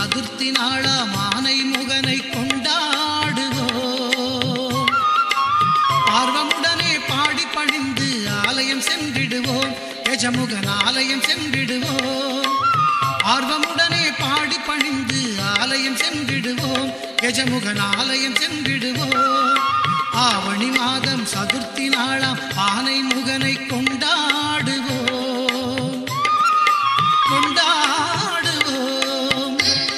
சதுர்த்தி நாளா மானை முகனை கொண்டாடுவோம் ஆர்வமுடனே பாடி பணிந்து ஆலயம் சென்றிடுவோம் எஜமுகன் ஆலயம் சென்றிடுவோம் ஆர்வமுடனே பாடி பணிந்து ஆலயம் சென்றிடுவோம் எஜமுகன் ஆலயம் சென்றிடுவோம் ஆவணி மாதம் சதுர்த்தி நாளாம் ஆனை முகனை கொண்டாடுவோம் கொண்டாடுவோம்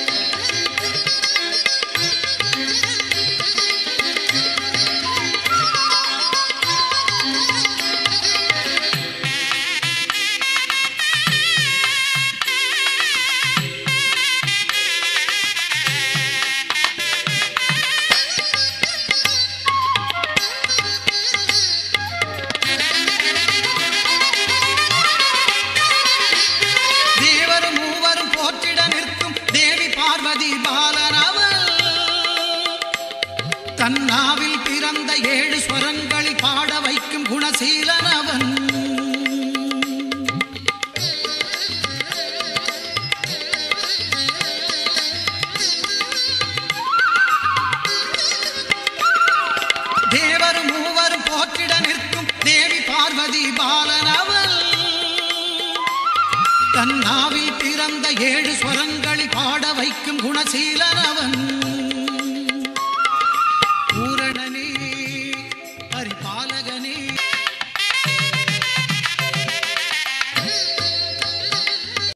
தேவரும் மூவரும் போற்றிட நிற்கும் தேவி பார்வதி பாலனவள் தன்னாவில் பிறந்த ஏழு ஸ்வரங்களில் பாட வைக்கும் குணசீலனவன் தேவரும் மூவரும் போற்றிட நிற்கும் தேவி பார்வதி பாலனவள் தன்னாவில் பிறந்த ஏழு ஸ்வரங்களில் பாட வைக்கும் குணசீலனவன்